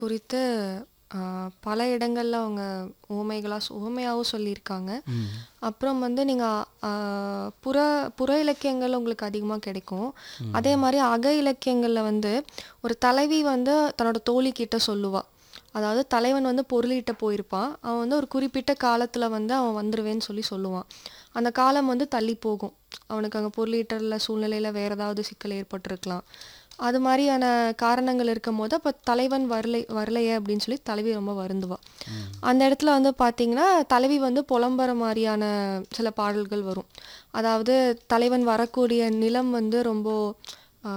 குறித்து ஆ, பல இடங்கள்ல அவங்க உவமைகளா சொ உவமையாவும் சொல்லியிருக்காங்க. ம். அப்புறம் வந்து நீங்க ஆ, புற புற இலக்கியங்கள் உங்களுக்கு அதிகமா கிடைக்கும். அதே மாரி அக இலக்கியங்கள்ல வந்து ஒரு தலைவி வந்து தன்னோட தோழிகிட்ட சொல்லுவா. அதாவது தலைவன் வந்து பொருளீட்ட போயிருப்பான். அவன் வந்து ஒரு குறிப்பிட்ட காலத்துல வந்து அவன் வந்துருவேன்னு சொல்லி சொல்லுவான். அந்த காலம் வந்து தள்ளி போகும். அவனுக்கு அங்க பொருளீட்டல்ல சூழ்நிலையில வேற ஏதாவது சிக்கல் ஏற்பட்டிருக்கலாம். அது மாரியான காரணங்கள் இருக்கும்போது, அப்ப தலைவன் வரலை வரலையே அப்படின்னு சொல்லி தலைவி ரொம்ப வருந்துவா. அந்த இடத்துல வந்து பார்த்தீங்கன்னா, தலைவி வந்து புலம்புற மாரியான சில பாடல்கள் வரும். அதாவது தலைவன் வரக்கூடிய நிலம் வந்து ரொம்ப ஆ,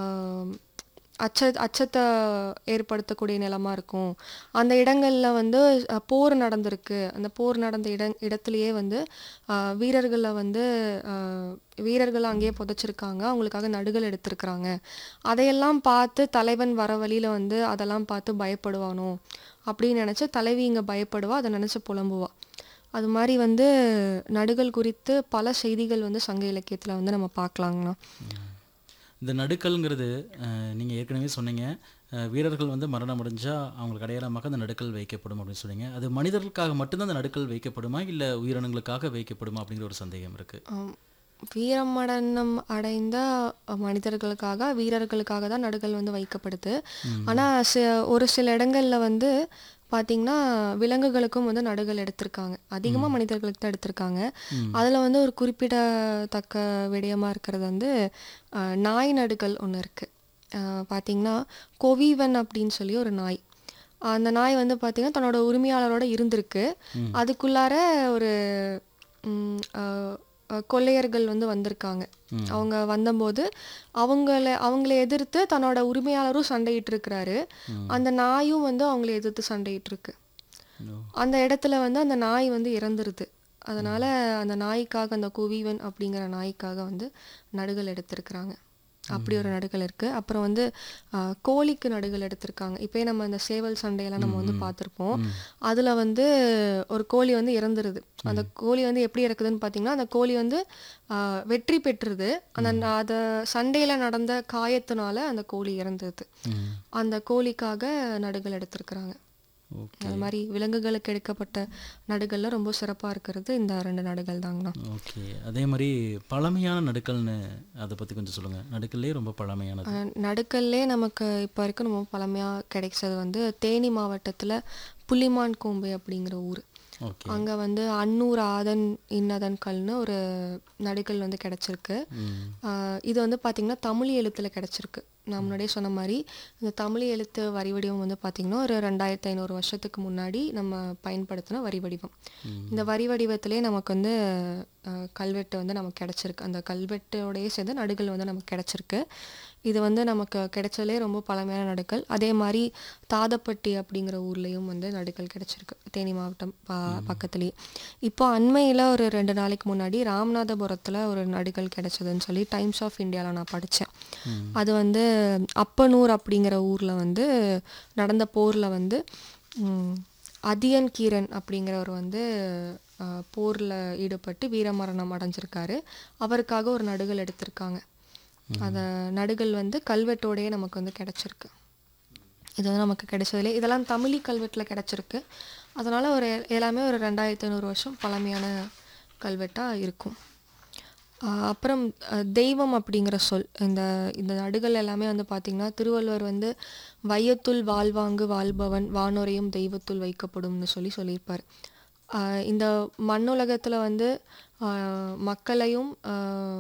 அச்ச அச்சத்த ஏற்படுத்தக்கூடிய நிலமா இருக்கும். அந்த இடங்கள்ல வந்து அ போர் நடந்திருக்கு. அந்த போர் நடந்த இடங் இடத்திலேயே வந்து ஆ, வீரர்கள வந்து ஆ, வீரர்கள அங்கேயே புதைச்சிருக்காங்க. அவங்களுக்காக நடுகள் எடுத்திருக்கிறாங்க. அதையெல்லாம் பார்த்து தலைவன் வர வழியில வந்து அதெல்லாம் பார்த்து பயப்படுவானோ! அப்படின்னு நெனச்சு தலைவி இங்க பயப்படுவா. அத நெனச்சு புலம்புவா. அது மாரி வந்து நடுகள் குறித்து பல செய்திகள் வந்து சங்க இலக்கியத்துல வந்து நம்ம பார்க்கலாங்கண்ணா. இந்த நடுக்கல்ங்கிறது அ, நீங்க ஏற்கனவே சொன்னீங்க. அ, வீரர்கள் வந்து மரணம் அடைஞ்சா அவங்களுக்கு அடையாளமாக அந்த நடுக்கல் வைக்கப்படும் அப்படின்னு சொன்னீங்க. அது மனிதர்களுக்காக மட்டும் தான் அந்த நடுக்கல் வைக்கப்படுமா? இல்ல உயிரினங்களுக்காக வைக்கப்படுமா? அப்படிங்கிற ஒரு சந்தேகம் இருக்கு. ஆம். வீரமரணம் அடைந்த மனிதர்களுக்காக, வீரர்களுக்காக தான் நடுகள் வந்து வைக்கப்படுது. ஆனா சி ஒரு சில இடங்கள்ல வந்து பார்த்தீங்கன்னா, விலங்குகளுக்கும் வந்து நடுகள் எடுத்திருக்காங்க. அதிகமா மனிதர்களுக்கு தான் எடுத்திருக்காங்க. அதுல வந்து ஒரு குறிப்பிடத்தக்க விடயமா இருக்கிறது வந்து அ, நாய் நடுகள் ஒண்ணு இருக்கு. அ, பார்த்தீங்கன்னா, கொவிவன் அப்படின்னு சொல்லி ஒரு நாய். அந்த நாய் வந்து பார்த்தீங்கன்னா, தன்னோட உரிமையாளரோட இருந்திருக்கு. அதுக்குள்ளார ஒரு ம், அ, அ, கொள்ளையர்கள் வந்து வந்திருக்காங்க. அவங்க வந்தம்போது, அவங்கள அவங்கள எதிர்த்து தன்னோட உரிமையாளரும் சண்டையிட்டிருக்கிறாரு. அந்த நாயும் வந்து அவங்கள எதிர்த்து சண்டையிட்டிருக்கு. ஓ. அந்த இடத்துல வந்து அந்த நாய் வந்து இறந்துருது. அதனால அந்த நாய்க்காக அந்த குவிவன் அப்படிங்கிற நாய்க்காக வந்து நடுகள் எடுத்திருக்கிறாங்க. அப்படி ஒரு நடுகள் இருக்கு. அப்புறம் வந்து அ, கோழிக்கு நடுகள் எடுத்திருக்காங்க. இப்பயே நம்ம அந்த சேவல் சண்டையெல்லாம் நம்ம வந்து பார்த்திருப்போம். அதுல வந்து ஒரு கோழி வந்து இறந்துருது. அந்த கோழி வந்து எப்படி இறக்குதுன்னு பார்த்தீங்கன்னா, அந்த கோழி வந்து அ, வெற்றி பெற்றுது. அந்த ந- அத சண்டையில நடந்த காயத்தினால அந்த கோழி இறந்துருது. ம். அந்த கோழிக்காக நடுகள் எடுத்திருக்கிறாங்க. ஓகே. அது மாரி விலங்குகளுக்கு எடுக்கப்பட்ட நடுகள்ல ரொம்ப சிறப்பா இருக்கிறது இந்த 2 நடுகள் தாங்கண்ணா. ஓகே. அதே மாரி பழமையான நடுக்கல்னு அத பத்தி கொஞ்சம் சொல்லுங்க. நடுக்கல்லே ரொம்ப பழமையானது. அ, நடுக்கல்லே நமக்கு இப்போ வரைக்கும் ரொம்ப பழமையா கிடைச்சது வந்து தேனி மாவட்டத்துல புலிமான் கோம்பை அப்படிங்கிற ஊர். ஓகே. அங்க வந்து அன்னூர் ஆதன் இன்னதன் கல்னு ஒரு நடுகல் வந்து கிடைச்சிருக்கு. ம். ஆ, இது வந்து பார்த்தீங்கன்னா, தமிழ் எழுத்துல கிடைச்சிருக்கு. நான் முன்னாடியே சொன்ன மாரி, இந்த தமிழ் எழுத்து வரி வடிவம் வந்து பார்த்தீங்கன்னா, ஒரு 2500 வருஷத்துக்கு முன்னாடி நம்ம பயன்படுத்தின வரி வடிவம். இந்த வரி வடிவத்திலேயே நமக்கு வந்து அ, கல்வெட்டு வந்து நமக்கு கிடைச்சிருக்கு. அந்த கல்வெட்டோடயே சேர்ந்து நடுகள் வந்து நமக்கு கிடைச்சிருக்கு. இது வந்து நமக்கு கிடைச்சதுலயே ரொம்ப பழமையான நடுக்கல். அதே மாரி தாதப்பட்டி அப்படிங்கிற ஊர்லயும் வந்து நடுக்கல் கிடைச்சிருக்கு. தேனி மாவட்டம் ப பக்கத்திலேயே. இப்போ அண்மையில ஒரு 2 நாளைக்கு முன்னாடி ராமநாதபுரத்துல ஒரு நடுக்கல் கிடைச்சதுன்னு சொல்லி டைம்ஸ் ஆஃப் இந்தியால நான் படிச்சேன். அது வந்து அப்பனூர் அப்படிங்கிற ஊர்ல வந்து நடந்த போர்ல வந்து ம், அதியன் கீரன் அப்படிங்கிறவர் வந்து அ, போர்ல ஈடுபட்டு வீரமரணம் அடைஞ்சிருக்காரு. அவருக்காக ஒரு நடுகல் எடுத்திருக்காங்க. அந்த நடுகல் வந்து கல்வெட்டோடயே நமக்கு வந்து கிடைச்சிருக்கு. இது வந்து நமக்கு கிடைச்சதுலே இதெல்லாம் தமிழி கல்வெட்டுல கிடைச்சிருக்கு. அதனால ஒரு எல்லாமே ஒரு 2500 வருஷம் பழமையான கல்வெட்டா இருக்கும். ஆ, அப்புறம் அ, தெய்வம் அப்படிங்கிற சொல். இந்த இந்த நடுகள் எல்லாமே வந்து பார்த்தீங்கன்னா, திருவள்ளுவர் வந்து "வையத்துள் வாழ்வாங்கு வாழ்பவன் வானுறையும் தெய்வத்துள் வைக்கப்படும்னு" சொல்லி சொல்லியிருப்பாரு. ஆ, இந்த மண்ணுலகத்துல வந்து ஆ, மக்களையும் ஆ,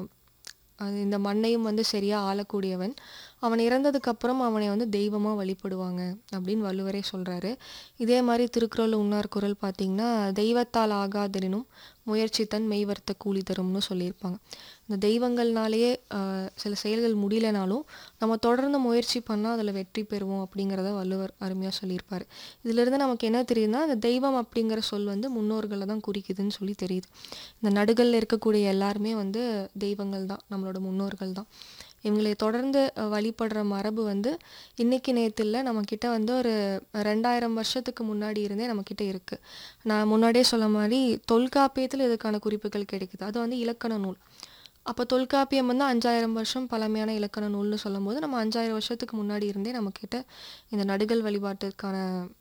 அது இந்த மண்ணையும் வந்து சரியா ஆளக்கூடியவன். அவன் இறந்ததுக்கு அப்புறம் அவனை வந்து தெய்வமா வழிபடுவாங்க அப்படின்னு வள்ளுவரே சொல்றாரு. இதே மாரி திருக்குறள் உண்ணார் குறள் பார்த்தீங்கன்னா, "தெய்வத்தால் ஆகாதெனினும் முயற்சி தன் மெய்வருத்த கூலி தரும்னு" சொல்லியிருப்பாங்க. இந்த தெய்வங்கள்னாலேயே அ, சில செயல்கள் முடியலனாலும், நம்ம தொடர்ந்து முயற்சி பண்ணா அதுல வெற்றி பெறுவோம் அப்படிங்கிறத வள்ளுவர் அருமையா சொல்லியிருப்பாரு. இதிலிருந்து நமக்கு என்ன தெரியுதுன்னா, இந்த தெய்வம் அப்படிங்கிற சொல் வந்து முன்னோர்கள தான் குறிக்குதுன்னு சொல்லி தெரியுது. இந்த நடுகல்ல இருக்கக்கூடிய எல்லாருமே வந்து தெய்வங்கள் தான். நம்மளோட முன்னோர்கள் தான். இவங்களை தொடர்ந்து அ, வழிபடுற மரபு வந்து இன்னைக்கு நேத்து இல்ல. நம்மகிட்ட வந்து ஒரு 2000 வருஷத்துக்கு முன்னாடி இருந்தே நம்மகிட்ட இருக்கு. நான் முன்னாடியே சொன்ன மாரி தொல்காப்பியத்துல இதுக்கான குறிப்புகள் கிடைக்குது. அது வந்து இலக்கண நூல். அப்போ தொல்காப்பியம் வந்து 5000 வருஷம் பழமையான இலக்கண நூல்னு சொல்லும்போது, நம்ம 5000 வருஷத்துக்கு முன்னாடி இருந்தே நம்மகிட்ட இந்த நடுகல் வழிபாட்டுக்கான